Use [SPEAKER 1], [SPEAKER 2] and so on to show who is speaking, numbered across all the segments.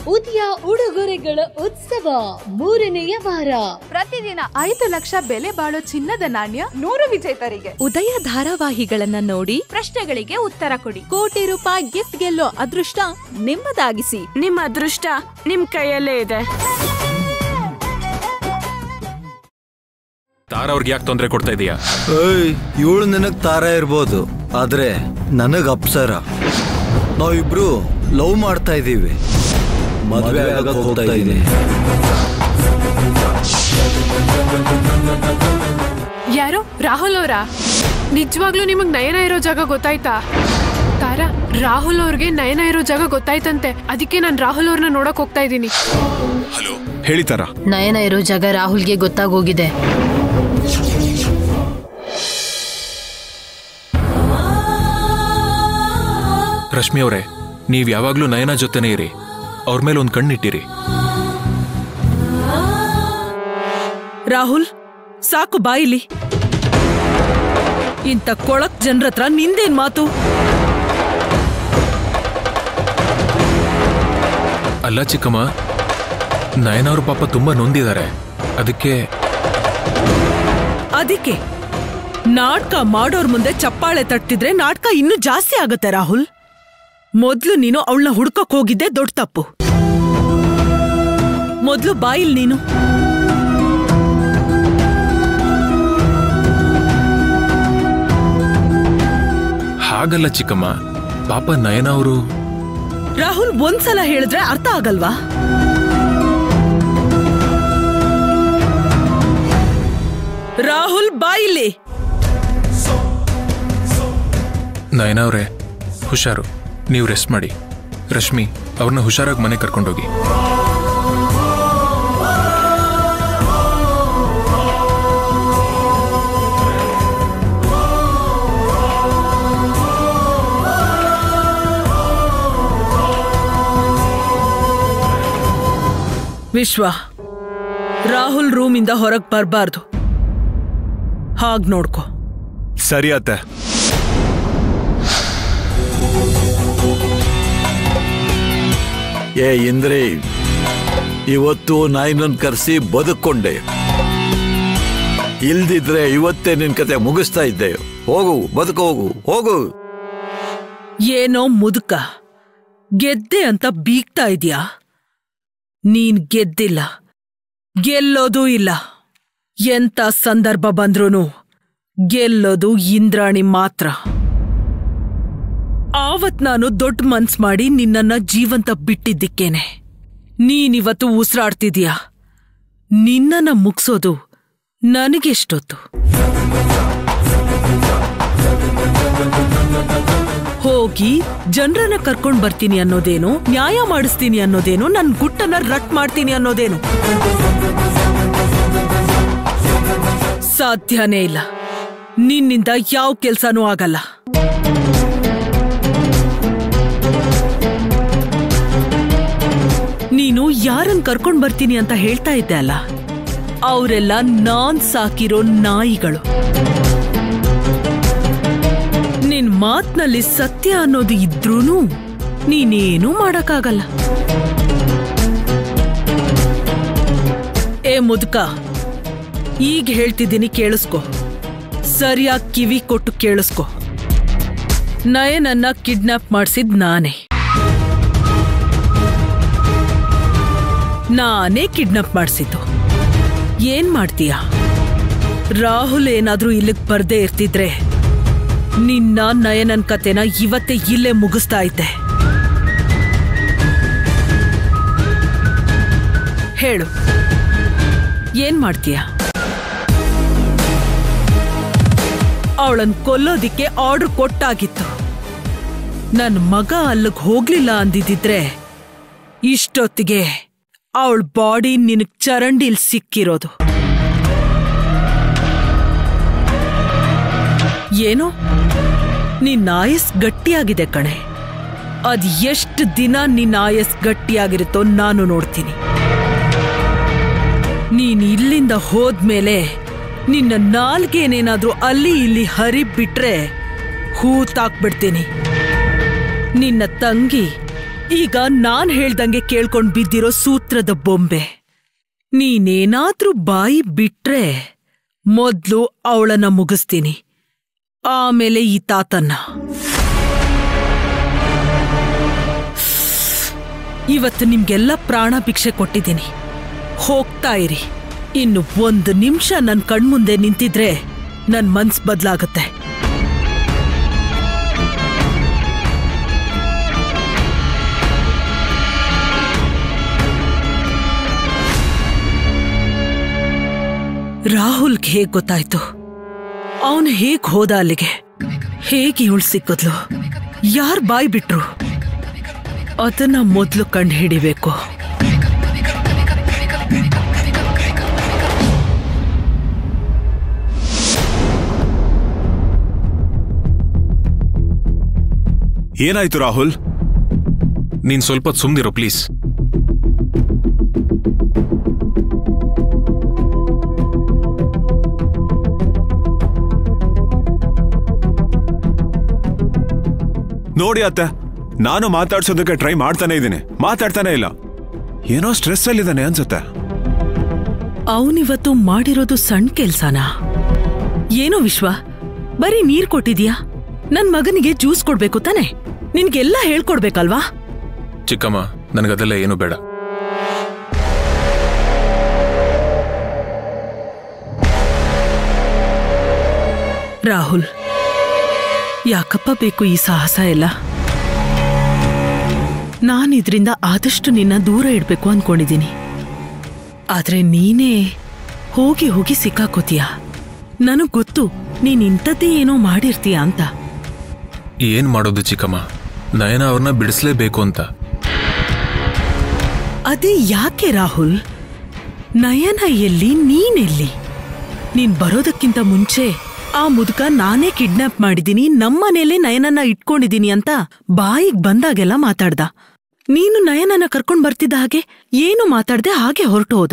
[SPEAKER 1] ಉದಯ ಉಡುಗೊರೆಗಳ ಉತ್ಸವ ಮೂರನೆಯ ವಾರ
[SPEAKER 2] ಪ್ರತಿದಿನ ಐದು ಲಕ್ಷ ಬೆಲೆ ಬಾಳೋ ಚಿನ್ನದ ನಾಣ್ಯ ನೂರು ವಿಜೇತರಿಗೆ
[SPEAKER 3] ಉದಯ ಧಾರಾವಾಹಿಗಳನ್ನ ನೋಡಿ
[SPEAKER 2] ಪ್ರಶ್ನೆಗಳಿಗೆ ಉತ್ತರ ಕೊಡಿ
[SPEAKER 3] ಕೋಟಿ ರೂಪಾಯಿ ಗಿಫ್ಟ್ ಗೆಲ್ಲೋ ಅದೃಷ್ಟ ನಿಮ್ಮದಾಗಿಸಿ
[SPEAKER 4] ನಿಮ್ಮ ಅದೃಷ್ಟ ನಿಮ್ ಕೈಯಲ್ಲೇ ಇದೆ
[SPEAKER 5] ತಾರ ಅವ್ರಿಗೆ ಯಾಕೆ ತೊಂದರೆ ಕೊಡ್ತಾ ಇದೀಯಾ
[SPEAKER 6] ಏಯ್ ಇವಳು ನಿನಗ್ ತಾರ ಇರ್ಬೋದು ಆದ್ರೆ ನನಗ್ ಅಪ್ಸರ ನಾವಿಬ್ರು ಲವ್ ಮಾಡ್ತಾ ಇದೀವಿ ಮದ್ವೆ ಆಗಕ್ ಹೋಗ್ತಾ ಇದೀನಿ
[SPEAKER 7] ಯಾರು ರಾಹುಲ್ ಅವರ ನಿಜವಾಗ್ಲೂ ನಿಮಗ್ ನಯನ ಇರೋ ಜಾಗ ಗೊತ್ತಾಯ್ತಾ ತಾರ ರಾಹುಲ್ ಅವ್ರಿಗೆ ನಯನ ಇರೋ ಜಾಗ ಗೊತ್ತಾಯ್ತಂತೆ ಅದಕ್ಕೆ ನಾನು ರಾಹುಲ್ ಅವ್ರನ್ನ ನೋಡಕ್ ಹೋಗ್ತಾ ಇದ್ದೀನಿ
[SPEAKER 5] ಹಲೋ ಹೇಳಿ ತಾರ
[SPEAKER 8] ನಯನ ಇರೋ ಜಾಗ ರಾಹುಲ್ಗೆ ಗೊತ್ತಾಗೋಗಿದೆ
[SPEAKER 5] ರಶ್ಮಿ ಅವರೇ ನೀವ್ ಯಾವಾಗ್ಲೂ ನಯನ ಜೊತೆನೇ ಇರಿ ಅವ್ರ ಮೇಲೆ ಒಂದ್ ಕಣ್ಣಿಟ್ಟಿರಿ
[SPEAKER 9] ರಾಹುಲ್ ಸಾಕು ಬಾಯಿಲಿ ಇಂಥ ಕೊಳಕ್ ಜನರ ಹತ್ರ ನಿಂದೇನ್ ಮಾತು
[SPEAKER 5] ಅಲ್ಲ ಚಿಕ್ಕಮ್ಮ ನಯನ ಅವ್ರ ಪಾಪ ತುಂಬಾ ನೊಂದಿದ್ದಾರೆ ಅದಕ್ಕೆ
[SPEAKER 9] ಅದಕ್ಕೆ ನಾಟಕ ಮಾಡೋರ್ ಮುಂದೆ ಚಪ್ಪಾಳೆ ತಟ್ಟಿದ್ರೆ ನಾಟಕ ಇನ್ನೂ ಜಾಸ್ತಿ ಆಗತ್ತೆ ರಾಹುಲ್ ಮೊದ್ಲು ನೀನು ಅವಳನ್ನ ಹುಡ್ಕಕ್ ಹೋಗಿದ್ದೆ ದೊಡ್ಡ ತಪ್ಪು ಮೊದ್ಲು ಬಾಯಿಲ್ ನೀನು
[SPEAKER 5] ಹಾಗಲ್ಲ ಚಿಕ್ಕಮ್ಮ ಪಾಪ ನಯನ ಅವರು
[SPEAKER 9] ರಾಹುಲ್ ಒಂದ್ಸಲ ಹೇಳಿದ್ರೆ ಅರ್ಥ ಆಗಲ್ವಾ ರಾಹುಲ್ ಬಾಯಿಲಿ
[SPEAKER 5] ನಯನ ಅವರೇ ಹುಷಾರು ನೀವು ರೆಸ್ಟ್ ಮಾಡಿ ರಶ್ಮಿ ಅವ್ರನ್ನ ಹುಷಾರಾಗಿ ಮನೆ ಕರ್ಕೊಂಡೋಗಿ
[SPEAKER 9] ವಿಶ್ವ ರಾಹುಲ್ ರೂಮಿಂದ ಹೊರಗ್ ಬರಬಾರ್ದು ಹಾಗ್ ನೋಡ್ಕೊ
[SPEAKER 5] ಸರಿ ಅತ್ತೆ
[SPEAKER 6] ಏ ಇಂದ್ರಿ ಇವತ್ತು ನಾಯಿನನ್ ಕರೆಸಿ ಬದುಕೊಂಡೆ ಇಲ್ದಿದ್ರೆ ಇವತ್ತೇ ನಿನ್ ಕತೆ ಮುಗಿಸ್ತಾ ಇದ್ದೆ ಹೋಗು ಬದುಕು ಹೋಗು ಹೋಗು
[SPEAKER 9] ಏನೋ ಮುದುಕ ಗೆದ್ದೆ ಅಂತ ಬೀಗ್ತಾ ಇದೀಯಾ ನೀನ್ ಗೆದ್ದಿಲ್ಲ ಗೆಲ್ಲೋದೂ ಇಲ್ಲ ಎಂತ ಸಂದರ್ಭ ಬಂದ್ರೂನು ಗೆಲ್ಲೋದು ಇಂದ್ರಾಣಿ ಮಾತ್ರ ಆವತ್ ನಾನು ದೊಡ್ಡ ಮನ್ಸ್ ಮಾಡಿ ನಿನ್ನನ್ನ ಜೀವಂತ ಬಿಟ್ಟಿದ್ದಕ್ಕೇನೆ ನೀನಿವತ್ತು ಉಸಿರಾಡ್ತಿದೀಯ ನಿನ್ನನ್ನ ಮುಗ್ಸೋದು ನನಗೆಷ್ಟೊತ್ತು ಹೋಗಿ ಜನರನ್ನ ಕರ್ಕೊಂಡ್ ಬರ್ತೀನಿ ಅನ್ನೋದೇನು ನ್ಯಾಯ ಮಾಡಿಸ್ತೀನಿ ಅನ್ನೋದೇನು ನನ್ ಗುಟ್ಟನ್ನ ರಟ್ ಮಾಡ್ತೀನಿ ಅನ್ನೋದೇನು ಸಾಧ್ಯನೇ ಇಲ್ಲ ನಿನ್ನಿಂದ ಯಾವ ಕೆಲ್ಸನೂ ಆಗಲ್ಲ ನೀನು ಯಾರನ್ ಕರ್ಕೊಂಡ್ ಬರ್ತೀನಿ ಅಂತ ಹೇಳ್ತಾ ಇದ್ದೆ ಅಲ್ಲ ಅವರೆಲ್ಲ ನಾನ್ ಸಾಕಿರೋ ನಾಯಿಗಳು ನಿನ್ ಮಾತ್ನಲ್ಲಿ ಸತ್ಯ ಅನ್ನೋದು ಇದ್ರೂನು ನೀನೇನೂ ಮಾಡಕ್ಕಾಗಲ್ಲ ಏ ಮುದುಕ ಈಗ ಹೇಳ್ತಿದ್ದೀನಿ ಕೇಳಿಸ್ಕೊ ಸರಿಯಾಗಿ ಕಿವಿ ಕೊಟ್ಟು ಕೇಳಿಸ್ಕೊ ನಯನನ್ನ ಕಿಡ್ನಾಪ್ ಮಾಡ್ಸಿದ್ ನಾನೇ ನಾನೇ ಕಿಡ್ನಾಪ್ ಮಾಡ್ಸಿದ್ದು ಏನ್ ಮಾಡ್ತೀಯ ರಾಹುಲ್ ಏನಾದ್ರೂ ಇಲ್ಲಿಗ್ ಬರ್ದೇ ಇರ್ತಿದ್ರೆ ನಿನ್ನ ನಯನನ್ ಕತೆನ ಇವತ್ತೇ ಇಲ್ಲೇ ಮುಗಿಸ್ತಾ ಇದ್ದೆ ಹೇಳು ಏನ್ ಮಾಡ್ತೀಯ ಅವಳನ್ ಕೊಲ್ಲೋದಿಕ್ಕೆ ಆರ್ಡರ್ ಕೊಟ್ಟಾಗಿತ್ತು ನನ್ ಮಗ ಅಲ್ಲಿಗ್ ಹೋಗ್ಲಿಲ್ಲ ಅಂದಿದ್ದಿದ್ರೆ ಇಷ್ಟೊತ್ತಿಗೆ ಅವಳ ಬಾಡಿ ನಿನಗ್ ಚರಂಡಿಲ್ ಸಿಕ್ಕಿರೋದು ಏನೋ ನಿನ್ನ ಆಯಸ್ ಗಟ್ಟಿಯಾಗಿದೆ ಕಣೆ ಅದ್ ಎಷ್ಟು ದಿನ ನಿನ್ನ ಆಯಸ್ ಗಟ್ಟಿಯಾಗಿರುತ್ತೋ ನಾನು ನೋಡ್ತೀನಿ ನೀನ್ ಇಲ್ಲಿಂದ ಹೋದ್ಮೇಲೆ ನಿನ್ನ ನಾಲ್ಗೇನೇನಾದ್ರೂ ಅಲ್ಲಿ ಇಲ್ಲಿ ಹರಿಬಿಟ್ರೆ ಹೂತಾಕ್ಬಿಡ್ತೀನಿ ನಿನ್ನ ತಂಗಿ ಈಗ ನಾನ್ ಹೇಳ್ದಂಗೆ ಕೇಳ್ಕೊಂಡ್ ಬಿದ್ದಿರೋ ಸೂತ್ರದ ಬೊಂಬೆ ನೀನೇನಾದ್ರೂ ಬಾಯಿ ಬಿಟ್ರೆ ಮೊದ್ಲು ಅವಳನ್ನ ಮುಗಿಸ್ತೀನಿ ಆಮೇಲೆ ಈ ತಾತನ್ನ ಇವತ್ತು ನಿಮ್ಗೆಲ್ಲ ಪ್ರಾಣ ಭಿಕ್ಷೆ ಕೊಟ್ಟಿದ್ದೀನಿ ಹೋಗ್ತಾ ಇರಿ ಇನ್ನು ಒಂದು ನಿಮಿಷ ನನ್ ಕಣ್ಮುಂದೆ ನಿಂತಿದ್ರೆ ನನ್ ಮನ್ಸ್ ಬದ್ಲಾಗತ್ತೆ ರಾಹುಲ್ಗೆ ಹೇಗ್ ಗೊತ್ತಾಯ್ತು ಅವನು ಹೇಗ್ ಹೋದ ಅಲ್ಲಿಗೆ ಹೇಗೆ ಇವಳು ಸಿಕ್ಕದ್ಲು ಯಾರ್ ಬಾಯ್ ಬಿಟ್ರು ಅದನ್ನ ಮೊದ್ಲು ಕಂಡು ಹಿಡಿಬೇಕು
[SPEAKER 10] ಏನಾಯ್ತು ರಾಹುಲ್
[SPEAKER 5] ನೀನ್ ಸ್ವಲ್ಪ ಹೊತ್ತು ಸುಮ್ದಿರೋ ಪ್ಲೀಸ್
[SPEAKER 10] ನೋಡಿ ಅತ್ತೆ ನಾನು ಮಾತಾಡ್ಸೋದಕ್ಕೆ ಟ್ರೈ ಮಾಡ್ತಾನೆ ಇದ್ದೀನಿ ಮಾತಾಡ್ತಾನೆ ಇಲ್ಲ ಏನೋ ಸ್ಟ್ರೆಸ್ ಅಲ್ಲಿದ್ದಾನೆ ಅನ್ಸುತ್ತೆ
[SPEAKER 9] ಅವನಿವತ್ತು ಮಾಡಿರೋದು ಸಣ್ಣ ಕೆಲ್ಸನಾ ಏನೋ ವಿಶ್ವ ಬರೀ ನೀರ್ ಕೊಟ್ಟಿದ್ಯಾ ನನ್ ಮಗನಿಗೆ ಜ್ಯೂಸ್ ಕೊಡ್ಬೇಕು ತಾನೆ ನಿನ್ಗೆಲ್ಲ ಹೇಳ್ಕೊಡ್ಬೇಕಲ್ವಾ
[SPEAKER 5] ಚಿಕ್ಕಮ್ಮ ನನಗದೆಲ್ಲ ಏನು ಬೇಡ
[SPEAKER 9] ರಾಹುಲ್ ಯಾಕಪ್ಪ ಬೇಕು ಈ ಸಾಹಸ ಎಲ್ಲ ನಾನು ಇದ್ರಿಂದ ಆದಷ್ಟು ನಿನ್ನ ದೂರ ಇಡ್ಬೇಕು ಅನ್ಕೊಂಡಿದ್ದೀನಿ ಆದ್ರೆ ನೀನೇ ಹೋಗಿ ಹೋಗಿ ಸಿಕ್ಕಾಕೋತೀಯ ನನಗ್ ಗೊತ್ತು ನೀನ್ ಇಂಥದ್ದೇ ಏನೋ ಮಾಡಿರ್ತೀಯ ಅಂತ
[SPEAKER 5] ಏನ್ ಮಾಡೋದು ಚಿಕ್ಕಮ್ಮ ನಯನ ಅವ್ರನ್ನ ಬಿಡಿಸ್ಲೇಬೇಕು ಅಂತ
[SPEAKER 9] ಅದೇ ಯಾಕೆ ರಾಹುಲ್ ನಯನ ಎಲ್ಲಿ ನೀನೆಲ್ಲಿ ನೀನ್ ಬರೋದಕ್ಕಿಂತ ಮುಂಚೆ ಆ ಮುದುಕ ನಾನೇ ಕಿಡ್ನಾಪ್ ಮಾಡಿದ್ದೀನಿ ನಮ್ಮನೇಲೆ ನಯನನ್ನ ಇಟ್ಕೊಂಡಿದ್ದೀನಿ ಅಂತ ಬಾಯಿಗ್ ಬಂದಾಗೆಲ್ಲ ಮಾತಾಡ್ದ ನೀನು ನಯನನ್ನ ಕರ್ಕೊಂಡ್ ಬರ್ತಿದ್ದ ಹಾಗೆ ಏನು ಮಾತಾಡ್ದೆ ಹಾಗೆ ಹೊರಟು ಹೋದ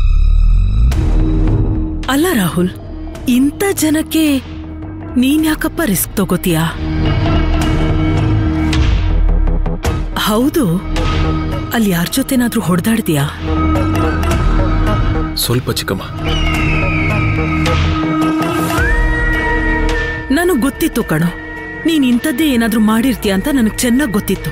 [SPEAKER 9] ಅಲ್ಲ ರಾಹುಲ್ ಇಂಥ ಜನಕ್ಕೆ ನೀನ್ ಯಾಕಪ್ಪ ರಿಸ್ಕ್ ತಗೋತೀಯಾ ಹೌದು ಅಲ್ಲಿ ಯಾರ ಜೊತೆನಾದ್ರೂ ಹೊಡೆದಾಡ್ತೀಯಾ
[SPEAKER 5] ಸ್ವಲ್ಪ ಚಿಕ್ಕಮ್ಮ
[SPEAKER 9] ನನಗ್ ಗೊತ್ತಿತ್ತು ಕಣೋ ನೀನ್ ಇಂಥದ್ದೇ ಏನಾದ್ರೂ ಮಾಡಿರ್ತೀಯ ಅಂತ ನನಗ್ ಚೆನ್ನಾಗ್ ಗೊತ್ತಿತ್ತು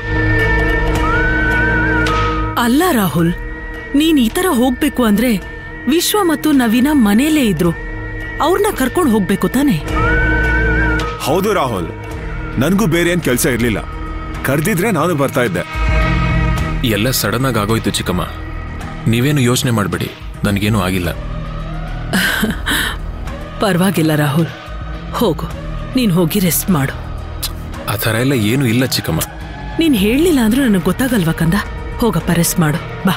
[SPEAKER 9] ಅಲ್ಲ ರಾಹುಲ್ ನೀನ್ ಈ ತರ ಹೋಗ್ಬೇಕು ಅಂದ್ರೆ ವಿಶ್ವ ಮತ್ತು ನವೀನ ಮನೇಲೇ ಇದ್ರು ಅವ್ರನ್ನ ಕರ್ಕೊಂಡ್ ಹೋಗ್ಬೇಕು ತಾನೆ
[SPEAKER 10] ಹೌದು ರಾಹುಲ್ ನನಗೂ ಬೇರೆ ಏನ್ ಕೆಲಸ ಇರ್ಲಿಲ್ಲ ಕರ್ದಿದ್ರೆ ನಾನು ಬರ್ತಾ ಇದ್ದೆ
[SPEAKER 5] ಎಲ್ಲ ಸಡನ್ ಆಗಿ ಆಗೋಯ್ತು ಚಿಕ್ಕಮ್ಮ ನೀವೇನು ಯೋಚನೆ ಮಾಡಬೇಡಿ ನನಗೇನು ಆಗಿಲ್ಲ
[SPEAKER 9] ಪರವಾಗಿಲ್ಲ ರಾಹುಲ್ ಹೋಗು ನೀನ್ ಹೋಗಿ ರೆಸ್ಟ್ ಮಾಡು
[SPEAKER 5] ಆ ಥರ ಎಲ್ಲ ಏನೂ ಇಲ್ಲ ಚಿಕ್ಕಮ್ಮ
[SPEAKER 9] ನೀನ್ ಹೇಳಲಿಲ್ಲ ಅಂದ್ರೂ ನನಗೆ ಗೊತ್ತಾಗಲ್ವಾ ಕಂದ ಹೋಗಪ್ಪ ರೆಸ್ಟ್ ಮಾಡು ಬಾ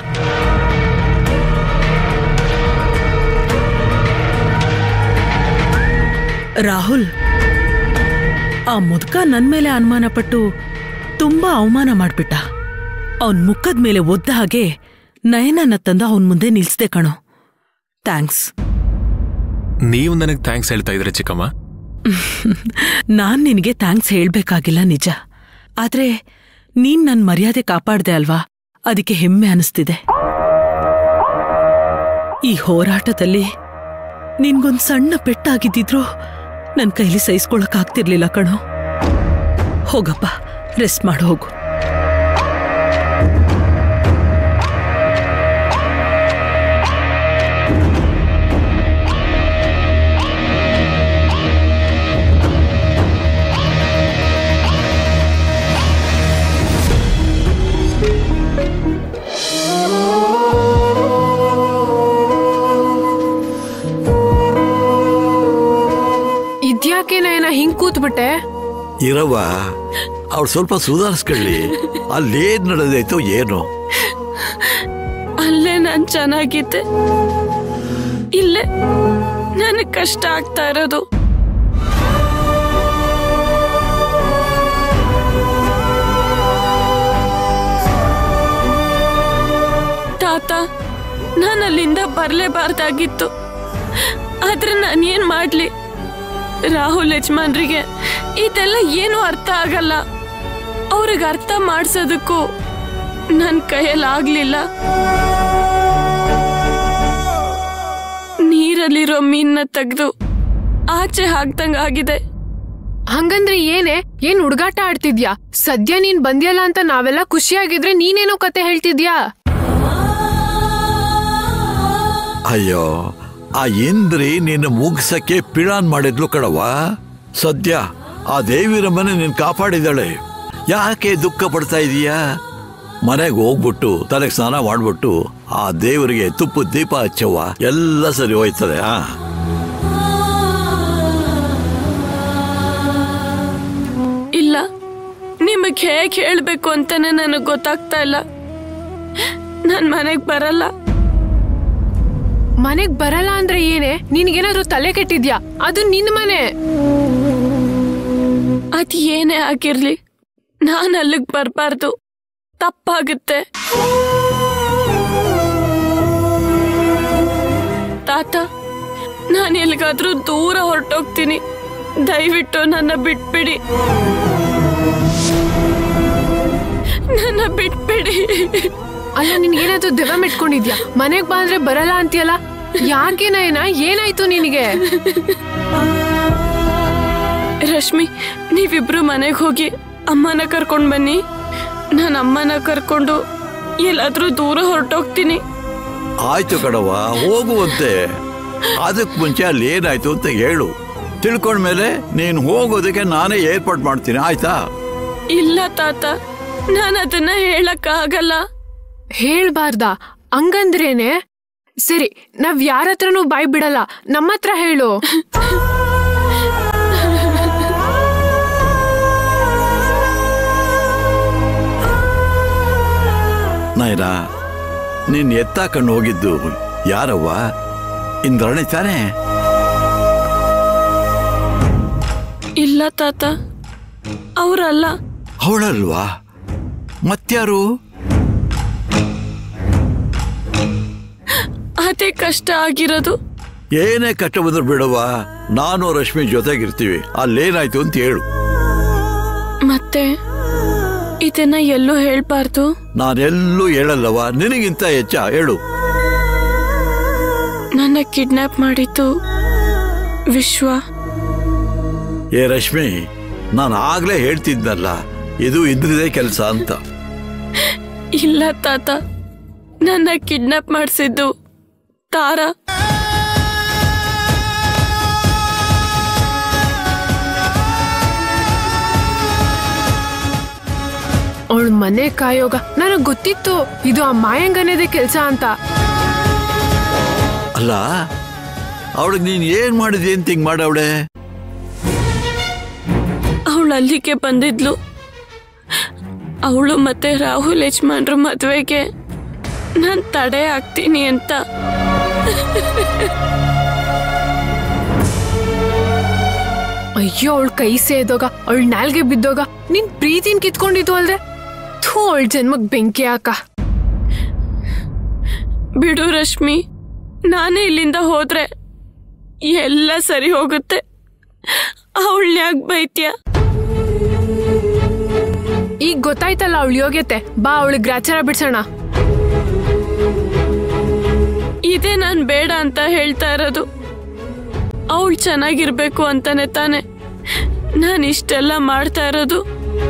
[SPEAKER 9] ರಾಹುಲ್ ಆ ಮುದುಕ ನನ್ ಮೇಲೆ ಅನುಮಾನ ಪಟ್ಟು ತುಂಬಾ ಅವಮಾನ ಮಾಡ್ಬಿಟ್ಟ ಅವನ್ ಮುಖದ ಮೇಲೆ ಒದ್ದ ಹಾಗೆ ನಯನನ್ನ ತಂದು ಅವನ್ ಮುಂದೆ ನಿಲ್ಸ್ದೆ ಕಣೋ ಥ್ಯಾಂಕ್ಸ್
[SPEAKER 5] ನೀವು ನನಗೆ ಥ್ಯಾಂಕ್ಸ್ ಹೇಳ್ತಾ ಇದ್ರೆ ಚಿಕ್ಕಮ್ಮ
[SPEAKER 9] ನಾನ್ ನಿನಗೆ ಥ್ಯಾಂಕ್ಸ್ ಹೇಳ್ಬೇಕಾಗಿಲ್ಲ ನಿಜ ಆದ್ರೆ ನೀನ್ ನನ್ ಮರ್ಯಾದೆ ಕಾಪಾಡ್ದೆ ಅಲ್ವಾ ಅದಕ್ಕೆ ಹೆಮ್ಮೆ ಅನಿಸ್ತಿದೆ ಈ ಹೋರಾಟದಲ್ಲಿ ನಿನ್ಗೊಂದ್ ಸಣ್ಣ ಪೆಟ್ಟಾಗಿದ್ದಿದ್ರು ನನ್ ಕೈಲಿ ಸಹಿಸ್ಕೊಳಕ್ ಆಗ್ತಿರ್ಲಿಲ್ಲ ಕಣೋ ಹೋಗಪ್ಪ ರೆಸ್ಟ್ ಮಾಡು ಹೋಗು
[SPEAKER 7] ಇದ್ಯಾಕೆ ನಯನ ಹಿಂಗ್ ಕೂತ್ಬಿಟ್ಟೆ
[SPEAKER 11] ಇರವ ಅವ್ಳು ಸ್ವಲ್ಪ ಸುಧಾರಿಸ್ಕೊಳ್ಳಿ ಅಲ್ಲೇನ್ ನಡೆದೈತೋ ಏನೋ
[SPEAKER 4] ಅಲ್ಲೇ ನಾನ್ ಚೆನ್ನಾಗಿದ್ದೆ ಇಲ್ಲೇ ನನಗ್ ಕಷ್ಟ ಆಗ್ತಾ ಇರೋದು ತಾತ ನಾನು ಅಲ್ಲಿಂದ ಬರ್ಲೇಬಾರ್ದಾಗಿತ್ತು ಆದ್ರೆ ನಾನು ಏನ್ ಮಾಡ್ಲಿ ರಾಹುಲ್ ಯಜಮಾನ್ರಿಗೆ ಇದೆಲ್ಲ ಏನು ಅರ್ಥ ಆಗಲ್ಲ ಅವ್ರಿಗೆ ಅರ್ಥ ಮಾಡ್ಸೋದಕ್ಕೂ ನನ್ನ ಕೈಯಲ್ಲಿ ಆಗ್ಲಿಲ್ಲ ನೀರಲ್ಲಿರೋ ಮೀನ್ನ ತೆಗೆದು ಆಚೆ ಹಾಕ್ದಂಗ ಆಗಿದೆ
[SPEAKER 7] ಹಂಗಂದ್ರೆ ಏನೇ ಏನ್ ಹುಡುಗಾಟ ಆಡ್ತಿದ್ಯಾ ಸದ್ಯ ನೀನ್ ಬಂದ್ಯಲ್ಲ ಅಂತ ನಾವೆಲ್ಲ ಖುಷಿಯಾಗಿದ್ರೆ ನೀನೇನೋ ಕತೆ ಹೇಳ್ತಿದ್ಯಾ
[SPEAKER 11] ಅಯ್ಯೋ ಆ ಇಂದ್ರಿ ನಿನ್ನ ಮುಗ್ಸಕ್ಕೆ ಪಿಳಾನ್ ಮಾಡಿದ್ಲು ಕಣವ ಸದ್ಯ ಆ ದೇವಿರ ಮನೆ ನೀನ್ ಕಾಪಾಡಿದಾಳೆ ಯಾಕೆ ದುಃಖ ಪಡ್ತಾ ಇದೀಯಾ ಮನೆಗೆ ಹೋಗ್ಬಿಟ್ಟು ತಲೆಗೆ ಸ್ನಾನ ಮಾಡ್ಬಿಟ್ಟು ಆ ದೇವರಿಗೆ ತುಪ್ಪ ದೀಪ ಹಚ್ಚವ್ವ ಎಲ್ಲ ಸರಿ ಹೋಯ್ತದೆ ಆ
[SPEAKER 4] ಇಲ್ಲ ನಿಮಗೆ ಹೇಗೆ ಹೇಳ್ಬೇಕು ಅಂತಾನೆ ನನಗೆ ಗೊತ್ತಾಗ್ತಾ ಇಲ್ಲ ನಾನು ಮನೆಗೆ ಬರಲ್ಲ
[SPEAKER 7] ಮನೆಗ್ ಬರಲ್ಲ ಅಂದ್ರೆ ಏನೇ ನಿನ್ಗೇನಾದ್ರೂ ತಲೆ ಕೆಟ್ಟಿದ್ಯಾ ಅದು ನಿನ್ ಮನೆ
[SPEAKER 4] ಅದ್ ಏನೇ ಆಗಿರ್ಲಿ ನಾನು ಅಲ್ಲಿಗೆ ಬರಬಾರ್ದು ತಪ್ಪಾಗುತ್ತೆ ತಾತ ನಾನು ಎಲ್ಲಿಗಾದ್ರೂ ದೂರ ಹೊರಟೋಗ್ತೀನಿ ದಯವಿಟ್ಟು ನನ್ನ ಬಿಟ್ಬಿಡಿ ನನ್ನ ಬಿಟ್ಬಿಡಿ
[SPEAKER 7] ಅಲ್ಲ ನಿನ್ಗೇನಾದ್ರೂ ದೆವ್ವ ಮೆಟ್ಕೊಂಡಿದ್ಯಾ ಮನೆಗ್ ಬಾ ಅಂದ್ರೆ ಬರಲ್ಲ ಅಂತೀಯಲ್ಲ ಯಾಕೆ ನಯನ ಏನಾಯ್ತು ನಿನಗೆ
[SPEAKER 4] ರಶ್ಮಿ ನೀವಿಬ್ರು ಮನೆಗೆ ಹೋಗಿ ಅಮ್ಮನ ಕರ್ಕೊಂಡು ಬನ್ನಿ ನಾನು ಅಮ್ಮನ ಕರ್ಕೊಂಡು ಎಲ್ಲಾದ್ರೂ ದೂರ ಹೊರಟೋಗ್ತೀನಿ
[SPEAKER 11] ಆಯ್ತು ಕಣವ ಹೋಗುವಂತೆ ಅದಕ್ಕೆ ಮುಂಚೆ ಅಲ್ಲಿ ಏನಾಯ್ತು ಅಂತ ಹೇಳು ತಿಳ್ಕೊಂಡ್ಮೇಲೆ ನೀನು ಹೋಗೋದಕ್ಕೆ ನಾನೇ ಏರ್ಪಾಟ್ ಮಾಡ್ತೀನಿ ಆಯ್ತಾ
[SPEAKER 4] ಇಲ್ಲ ತಾತ ನಾನು ಅದನ್ನ ಹೇಳಕ್ಕಾಗಲ್ಲ
[SPEAKER 7] ಹೇಳ್ಬಾರ್ದಾ ಹಂಗಂದ್ರೇನೆ ಸರಿ ನಾವ್ ಯಾರ ಹತ್ರನೂ ಬಾಯ್ ಬಿಡಲ್ಲ ನಮ್ಮ ಹತ್ರ ಹೇಳು
[SPEAKER 11] ನಾಯ್ರ ನೀನ್ ಎತ್ತಾಕೊಂಡು ಹೋಗಿದ್ದು ಯಾರವ್ವ ಇಂದ್ರಾಣಿ ತಾನೇ
[SPEAKER 4] ಇಲ್ಲ ತಾತ ಅವರಲ್ಲ
[SPEAKER 11] ಅವಳಲ್ವಾ ಮತ್ಯಾರು
[SPEAKER 4] ಅದೇ ಕಷ್ಟ ಆಗಿರೋದು
[SPEAKER 11] ಏನೇ ಕಷ್ಟ ಬಂದ್ರು ಬಿಡವ್ವ ನಾನು ರಶ್ಮಿ ಜೊತೆಗಿರ್ತೀವಿ ಅಲ್ಲೇನಾಯ್ತು ಅಂತ ಹೇಳು
[SPEAKER 4] ಮತ್ತೆ ಇದನ್ನ ಎಲ್ಲೂ ಹೇಳ್ಬಾರ್ದು
[SPEAKER 11] ನಾನೆಲ್ಲೂ ಹೇಳಲ್ಲವ ನಿನಗಿಂತ ಹೆಚ್ಚ ಹೇಳು
[SPEAKER 4] ನನ್ನ ಕಿಡ್ನಾಪ್ ಮಾಡಿದ್ದು ವಿಶ್ವ
[SPEAKER 11] ಏ ರಶ್ಮಿ ನಾನು ಆಗ್ಲೇ ಹೇಳ್ತಿದ್ನಲ್ಲ ಇದು ಇಂದ್ರಿದೆ ಕೆಲಸ ಅಂತ
[SPEAKER 4] ಇಲ್ಲ ತಾತ ನನ್ನ ಕಿಡ್ನಾಪ್ ಮಾಡಿಸಿದ್ದು ತಾರಾ
[SPEAKER 7] ಅವಳ ಮನೆ ಕಾಯೋಗ ನನಗ್ ಗೊತ್ತಿತ್ತು ಇದು ಆ ಮಾಯಂಗನದೇ ಕೆಲ್ಸ ಅಂತ
[SPEAKER 11] ಅಲ್ಲ ಅವಳಿಗೆ ನೀನ್ ಏನ್ ಮಾಡಿದಿ ಅಂತ ಹಿಂಗ್ ಮಾಡವಳೆ
[SPEAKER 4] ಅವಳು ಅಲ್ಲಿಗೆ ಬಂದಿದ್ಲು ಅವಳು ಮತ್ತೆ ರಾಹುಲ್ ಯಜಮಾನ್ರು ಮದ್ವೆಗೆ ನಾನ್ ತಡೆ ಆಗ್ತೀನಿ ಅಂತ
[SPEAKER 7] ಅಯ್ಯೋ ಅವಳ ಕೈ ಸೇದೋಗ ಅವಳ ನಾಲ್ಗೆ ಬಿದ್ದೋಗ ನಿನ್ ಪ್ರೀತಿನ್ ಕಿತ್ಕೊಂಡಿದ್ದು ಅಲ್ದೆ ಥೂ ಅವಳ ಜನ್ಮಕ್ ಬೆಂಕಿ ಹಾಕ
[SPEAKER 4] ಬಿಡು ರಶ್ಮಿ ನಾನೇ ಇಲ್ಲಿಂದ ಹೋದ್ರೆ ಎಲ್ಲ ಸರಿ ಹೋಗುತ್ತೆ ಅವಳನ್ಯಾಗ ಬೈತ್ಯ
[SPEAKER 7] ಈಗ ಗೊತ್ತಾಯ್ತಲ್ಲ ಅವಳ ಯೋಗ್ಯತೆ ಬಾ ಅವಳಿಗೆ ಗ್ರಾಚಾರ ಬಿಡ್ಸೋಣ
[SPEAKER 4] ಇದೇ ನಾನ್ ಬೇಡ ಅಂತ ಹೇಳ್ತಾ ಇರೋದು ಅವಳು ಚೆನ್ನಾಗಿರ್ಬೇಕು ಅಂತಾನೆ ತಾನೆ ನಾನು ಇಷ್ಟೆಲ್ಲ ಮಾಡ್ತಾ ಇರೋದು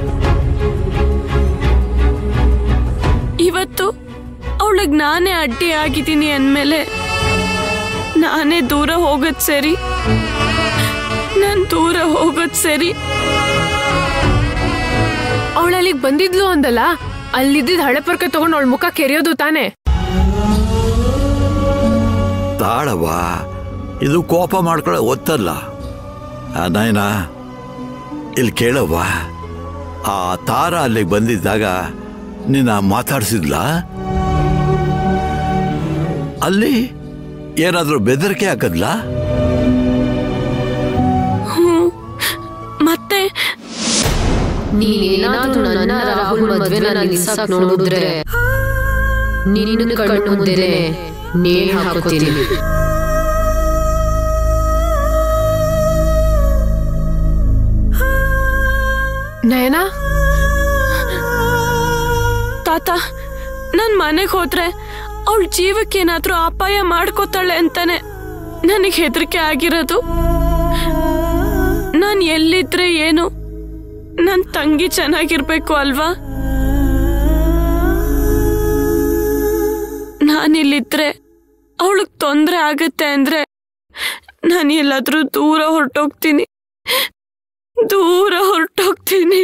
[SPEAKER 4] ಇವತ್ತು ಅವಳಿಗೆ ನಾನೇ ಅಡ್ಡಿ ಆಗಿದ್ದೀನಿ ಅಂದಮೇಲೆ ನಾನೇ ದೂರ ಹೋಗೋದ್ ಸರಿ ನಾನು ದೂರ ಹೋಗೋದ್ ಸರಿ
[SPEAKER 7] ಅವಳು ಅಲ್ಲಿಗೆ ಬಂದಿದ್ಲು ಅಂದಲ್ಲ ಅಲ್ಲಿದ್ದಿದ್ ಹಳೆ ಪರ್ಕೆ ತಗೊಂಡು ಅವಳ ಮುಖ ಕೆರೆಯೋದು ತಾನೆ
[SPEAKER 11] ತಾಳವ್ವ ಇದು ಕೋಪ ಮಾಡ್ಕೊಳ್ಳೋ ಒತ್ತಲ್ಲ ಆ ನಾಯನ ಇಲ್ಲಿ ಕೇಳವ್ವ ಆ ತಾರ ಅಲ್ಲಿಗೆ ಬಂದಿದ್ದಾಗ ನಿನ್ನ ಮಾತಾಡ್ಸಿದ್ಲ ಅಲ್ಲಿ ಏನಾದ್ರೂ ಬೆದರಿಕೆ ಹಾಕದ್ಲಾ
[SPEAKER 4] ಹ್ಮ್ ಮತ್ತೆ
[SPEAKER 8] ನೀನೇನಾದ್ರೂ ನನ್ನ ರಾಹುಲ್ ಮದ್ವೆನ ನಿಲ್ಸಕ್ ನೋಡಿದ್ರೆ ನಿನ್ನ ಕಣ್ಣು ಮುಂದೆನೆ ನೇಣು ಹಾಕೋತೀನಿ
[SPEAKER 7] ನಯನ
[SPEAKER 4] ತಾತ ನನ್ ಮನೆಗ್ ಹೋದ್ರೆ ಅವಳ ಜೀವಕ್ಕೇನಾದ್ರೂ ಅಪಾಯ ಮಾಡ್ಕೋತಾಳೆ ಅಂತಾನೆ ನನಗೆ ಹೆದರಿಕೆ ಆಗಿರೋದು ನಾನ್ ಎಲ್ಲಿದ್ರೆ ಏನು ನನ್ ತಂಗಿ ಚೆನ್ನಾಗಿರ್ಬೇಕು ಅಲ್ವಾ ನಾನಿಲ್ಲಿದ್ರೆ ಅವಳಿಗೆ ತೊಂದರೆ ಆಗತ್ತೆ ಅಂದ್ರೆ ನಾನು ಎಲ್ಲಾದ್ರೂ ದೂರ ಹೊರಟೋಗ್ತೀನಿ ದೂರ ಹೊರಟೋಗ್ತೀನಿ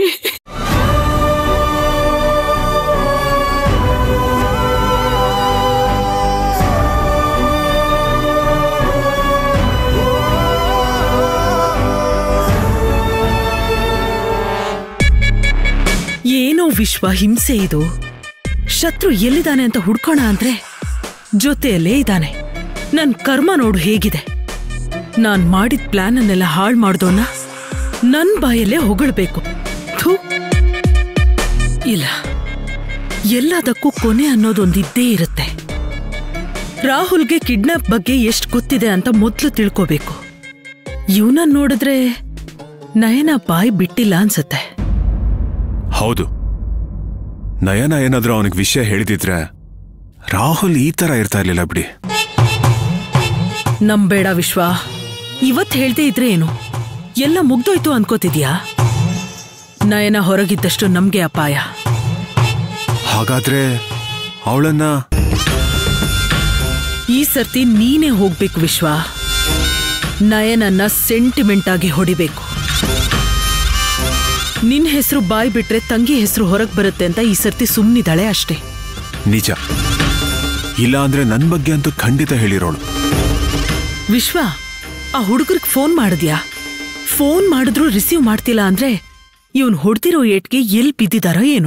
[SPEAKER 9] ಏನೋ ವಿಶ್ವ ಹಿಂಸೆ ಇದು ಶತ್ರು ಎಲ್ಲಿದ್ದಾನೆ ಅಂತ ಹುಡ್ಕೋಣ ಅಂದ್ರೆ ಜೊತೆಯಲ್ಲೇ ಇದ್ದಾನೆ ನನ್ ಕರ್ಮ ನೋಡು ಹೇಗಿದೆ ನಾನ್ ಮಾಡಿದ ಪ್ಲಾನ್ ಅನ್ನೆಲ್ಲ ಹಾಳು ಮಾಡ್ದೋನ ನನ್ ಬಾಯಲ್ಲೇ ಹೊಗಳ್ಬೇಕು ಥು. ಇಲ್ಲ ಎಲ್ಲದಕ್ಕೂ ಕೊನೆ ಅನ್ನೋದೊಂದಿದ್ದೇ ಇರುತ್ತೆ ರಾಹುಲ್ಗೆ ಕಿಡ್ನಾಪ್ ಬಗ್ಗೆ ಎಷ್ಟು ಗೊತ್ತಿದೆ ಅಂತ ಮೊದ್ಲು ತಿಳ್ಕೋಬೇಕು ಇವನನ್ನ ನೋಡಿದ್ರೆ ನಯನ ಬಾಯಿ ಬಿಟ್ಟಿಲ್ಲ ಅನ್ಸತ್ತೆ
[SPEAKER 10] ಹೌದು ನಯನ ಏನಾದ್ರೂ ಅವನಿಗೆ ವಿಷಯ ಹೇಳಿದಿದ್ರೆ ರಾಹುಲ್ ಈ ತರ ಇರ್ತಾ ಇರ್ಲಿಲ್ಲ ಬಿಡಿ
[SPEAKER 9] ನಂಬೇಡ ವಿಶ್ವ ಇವತ್ ಹೇಳ್ದೇ ಇದ್ರೆ ಏನು ಎಲ್ಲ ಮುಗ್ದೋಯ್ತು ಅನ್ಕೋತಿದ್ಯಾ ನಯನ ಹೊರಗಿದ್ದಷ್ಟು ನಮ್ಗೆ ಅಪಾಯ
[SPEAKER 10] ಹಾಗಾದ್ರೆ ಅವಳನ್ನ
[SPEAKER 9] ಈ ಸರ್ತಿ ನೀನೇ ಹೋಗ್ಬೇಕು ವಿಶ್ವ ನಯನನ್ನ ಸೆಂಟಿಮೆಂಟ್ ಆಗಿ ಹೊಡಿಬೇಕು ನಿನ್ ಹೆಸರು ಬಾಯ್ ಬಿಟ್ರೆ ತಂಗಿ ಹೆಸರು ಹೊರಗ್ ಬರುತ್ತೆ ಅಂತ ಈ ಸರ್ತಿ ಸುಮ್ನಿದಾಳೆ ಅಷ್ಟೇ
[SPEAKER 10] ನಿಜ ಇಲ್ಲ ಅಂದ್ರೆ ನನ್ ಬಗ್ಗೆ ಅಂತೂ ಖಂಡಿತ ಹೇಳಿರೋಳು
[SPEAKER 9] ವಿಶ್ವ ಆ ಹುಡುಗರಿಗೆ ಫೋನ್ ಮಾಡಿದ್ಯಾ ಫೋನ್ ಮಾಡಿದ್ರು ರಿಸೀವ್ ಮಾಡ್ತಿಲ್ಲ ಅಂದ್ರೆ ಇವನ್ ಹೊಡ್ದಿರೋ ಏಟ್ಗೆ ಎಲ್ ಬಿದ್ದಿದಾರೋ ಏನು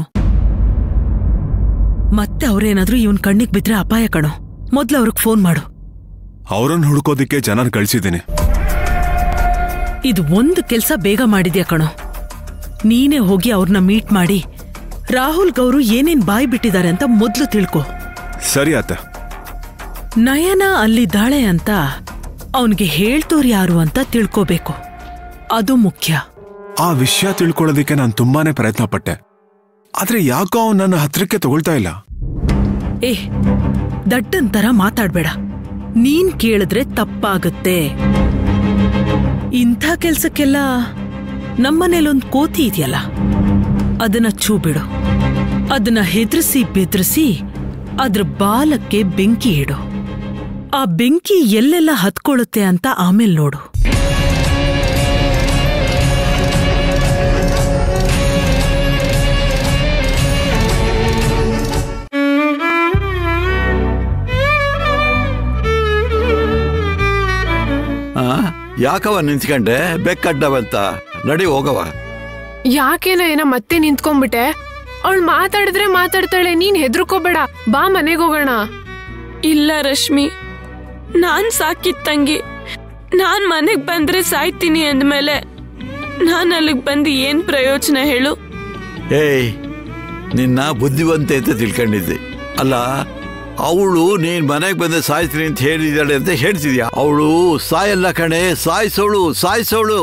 [SPEAKER 9] ಮತ್ತೆ ಅವ್ರೇನಾದ್ರೂ ಇವನ್ ಕಣ್ಣಿಗೆ ಬಿದ್ರೆ ಅಪಾಯ ಕಣೋ ಮೊದ್ಲು ಅವ್ರಿಗೆ ಫೋನ್ ಮಾಡು
[SPEAKER 10] ಅವರನ್ನ ಹುಡ್ಕೋದಿಕ್ಕೆ ಜನನ್ ಕಳ್ಸಿದ್ದೀನಿ
[SPEAKER 9] ಇದು ಒಂದು ಕೆಲ್ಸ ಬೇಗ ಮಾಡಿದ್ಯಾ ಕಣೋ ನೀನೇ ಹೋಗಿ ಅವ್ರನ್ನ ಮೀಟ್ ಮಾಡಿ ರಾಹುಲ್ ಗೌರು ಏನೇನ್ ಬಾಯ್ ಬಿಟ್ಟಿದ್ದಾರೆ ಅಂತ ಮೊದ್ಲು ತಿಳ್ಕೊ
[SPEAKER 10] ಸರಿ ಆತ
[SPEAKER 9] ನಯನ ಅಲ್ಲಿದ್ದಾಳೆ ಅಂತ ಅವನಿಗೆ ಹೇಳ್ತೋರ್ ಯಾರು ಅಂತ ತಿಳ್ಕೋಬೇಕು ಅದು ಮುಖ್ಯ
[SPEAKER 10] ಆ ವಿಷಯ ತಿಳ್ಕೊಳ್ಳೋದಿಕ್ಕೆ ನಾನು ತುಂಬಾನೇ ಪ್ರಯತ್ನ ಪಟ್ಟೆ ಆದ್ರೆ ಯಾಕೋ ಅವ್ನು ನನ್ನ ಹತ್ರಕ್ಕೆ ತಗೊಳ್ತಾ ಇಲ್ಲ
[SPEAKER 9] ಏ ದಡ್ಡನ್ ತರ ಮಾತಾಡ್ಬೇಡ ನೀನ್ ಕೇಳಿದ್ರೆ ತಪ್ಪಾಗುತ್ತೆ ಇಂಥ ಕೆಲ್ಸಕ್ಕೆಲ್ಲ ನಮ್ಮನೇಲೊಂದ್ ಕೋತಿ ಇದೆಯಲ್ಲ ಅದನ್ನ ಛೂ ಬಿಡು ಅದನ್ನ ಹೆದರ್ಸಿ ಬೆದರಿಸಿ ಅದ್ರ ಬಾಲಕ್ಕೆ ಬೆಂಕಿ ಇಡು ಆ ಬೆಂಕಿ ಎಲ್ಲೆಲ್ಲ ಹತ್ಕೊಳ್ಳುತ್ತೆ ಅಂತ ಆಮೇಲ್ ನೋಡು
[SPEAKER 11] ಆ, ಯಾಕವ ನಿಂತ್ಕೊಂಡೆ ಬೆಕ್ಕಡ್ಡವಂತ ನಡಿ ಹೋಗವ
[SPEAKER 7] ಯಾಕೇನ ಏನ ಮತ್ತೆ ನಿಂತ್ಕೊಂಡ್ಬಿಟ್ಟೆ ಅವಳು ಮಾತಾಡಿದ್ರೆ ಮಾತಾಡ್ತಾಳೆ ನೀನ್ ಹೆದರ್ಕೋಬೇಡ ಬಾ ಮನೆಗೆ ಹೋಗೋಣ
[SPEAKER 4] ಇಲ್ಲ ರಶ್ಮಿ ನಾನ್ ಸಾಕಿದ್ ತಂಗಿ ನಾನ್ ಮನೆಗ್ ಬಂದ್ರೆ ಸಾಯ್ತೀನಿ ಅಂದ್ಮೇಲೆ ನಾನ್ ಅಲ್ಲಿಗ್ ಬಂದು ಏನ್ ಪ್ರಯೋಜನ ಹೇಳು
[SPEAKER 11] ಏಯ್ ನಿನ್ನ ಬುದ್ಧಿವಂತೆ ಅಂತ ತಿಳ್ಕೊಂಡಿದ್ದೆ ಅಲ್ಲ ಅವಳು ನೀನ್ ಮನೆಗೆ ಬಂದು ಸಾಯ್ತೀನಿ ಅಂತ ಹೇಳಿದಾಳೆ ಅಂತ ಹೇಳ್ತಿದ್ಯಾ ಅವಳು ಸಾಯಲ್ಲ ಕಣೆ ಸಾಯಿಸೋಳು ಸಾಯಿಸೋಳು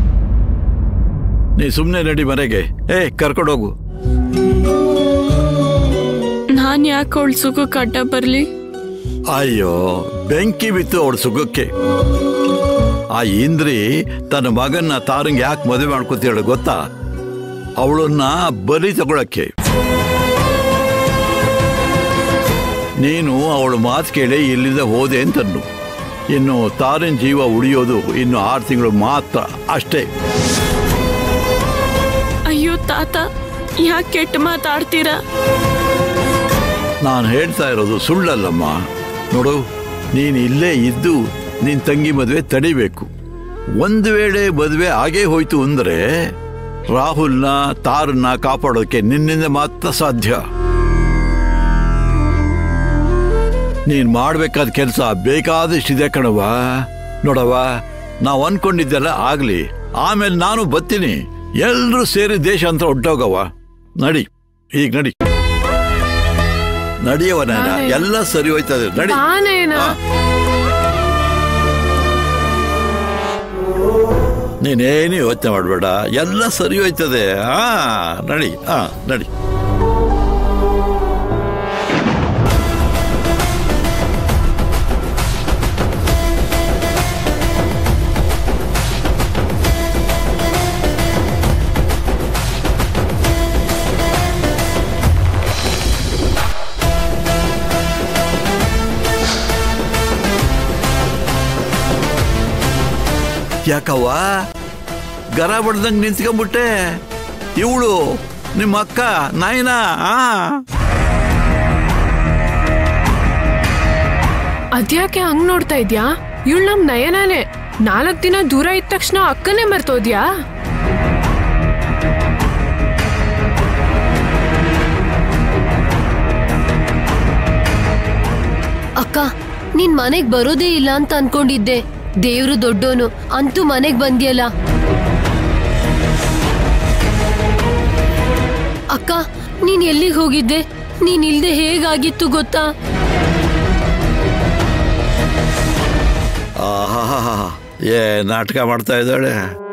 [SPEAKER 11] ನೀ ಸುಮ್ಮನೆ ನಡಿ ಮನೆಗೆ ಏ ಕರ್ಕೊಂಡೋಗು
[SPEAKER 4] ನಾನ್ ಯಾಕೆ ಅವಳ ಸುಖಕ್ಕೆ ಅಡ್ಡ ಬರ್ಲಿ
[SPEAKER 11] ಅಯ್ಯೋ ಬೆಂಕಿ ಬಿತ್ತು ಅವಳ ಸುಖಕ್ಕೆ ಆ ಇಂದ್ರಿ ತನ್ನ ಮಗನ್ನ ತಾರಂಗ್ ಯಾಕೆ ಮದುವೆ ಮಾಡ್ಕೊತಾಳೆ ಗೊತ್ತಾ ಅವಳನ್ನ ಬಲಿ ತಗೊಳಕ್ಕೆ ನೀನು ಅವಳ ಮಾತು ಕೇಳಿ ಇಲ್ಲಿಂದ ಹೋದೆ ಅಂತನ್ನು ಇನ್ನು ತಾರಿನ ಜೀವ ಉಳಿಯೋದು ಇನ್ನು ಆರು ತಿಂಗಳು ಮಾತ್ರ ಅಷ್ಟೇ
[SPEAKER 4] ಅಯ್ಯೋ ತಾತ ಯಾಕೆ ಕೆಟ್ಟ ಮಾತಾಡ್ತೀರಾ
[SPEAKER 11] ನಾನು ಹೇಳ್ತಾ ಇರೋದು ಸುಳ್ಳಲ್ಲಮ್ಮ ನೋಡು ನೀನು ಇಲ್ಲೇ ಇದ್ದು ನಿನ್ ತಂಗಿ ಮದುವೆ ತಡಿಬೇಕು ಒಂದು ವೇಳೆ ಮದುವೆ ಆಗೇ ಹೋಯ್ತು ಅಂದ್ರೆ ರಾಹುಲ್ನ ತಾರನ್ನ ಕಾಪಾಡೋಕೆ ನಿನ್ನಿಂದ ಮಾತ್ರ ಸಾಧ್ಯ ನೀನ್ ಮಾಡ್ಬೇಕಾದ ಕೆಲಸ ಬೇಕಾದಷ್ಟಿದೆ ಕಣವ ನೋಡವ ನಾವು ಅನ್ಕೊಂಡಿದ್ದೆಲ್ಲ ಆಗ್ಲಿ ಆಮೇಲೆ ನಾನು ಬತ್ತೀನಿ ಎಲ್ರೂ ಸೇರಿ ದೇಶ ಅಂತ ಹೊಟ್ಟೋಗವ ನಡಿ ಈಗ ನಡಿ ನಡಿಯವ ನಾಯನ ಎಲ್ಲ ಸರಿ ಹೋಯ್ತದೆ ನಡಿ
[SPEAKER 7] ಬಾನೇನ
[SPEAKER 11] ಹಾ. ನೀನೇನು ಯೋಚನೆ ಮಾಡಬೇಡ ಎಲ್ಲ ಸರಿ ಹೋಯ್ತದೆ ಹಾ ನಡಿ ಹಾ ನಡಿ ಯಾಕವ್ವ ಗರ ಬಡ್ದಂಗ್ ನಿಂತ್ಕೊಂಡ್ಬಿಟ್ಟೆ ಇವಳು ನಿಮ್ಮ ಅಕ್ಕ ನಾಯಿನಾ ಆ
[SPEAKER 7] ಅದ್ಯಾಕೆ ಹಂಗ್ ನೋಡ್ತಾ ಇದ್ಯಾ ಇವಳು ನಮ್ ನಯನಾನೇ ನಾಲ್ಕ್ ದಿನ ದೂರ ಇದ್ದ ತಕ್ಷಣ ಅಕ್ಕನೇ ಮರ್ತೋದ್ಯಾ
[SPEAKER 8] ಅಕ್ಕ ನೀನ್ ಮನೆಗ್ ಬರೋದೇ ಇಲ್ಲ ಅಂತ ಅನ್ಕೊಂಡಿದ್ದೆ ದೇವ್ರು ದೊಡ್ಡೋನು ಅಂತೂ ಮನೆಗ್ ಬಂದ್ಯಲ್ಲ ಅಕ್ಕ ನೀನ್ ಎಲ್ಲಿಗೆ ಹೋಗಿದ್ದೆ ನೀನ್ ಇಲ್ದೆ ಹೇಗಾಗಿತ್ತು ಗೊತ್ತಾ
[SPEAKER 11] ಆಹಾ ಏ ನಾಟಕ ಮಾಡ್ತಾ ಇದ್ದಾಳೆ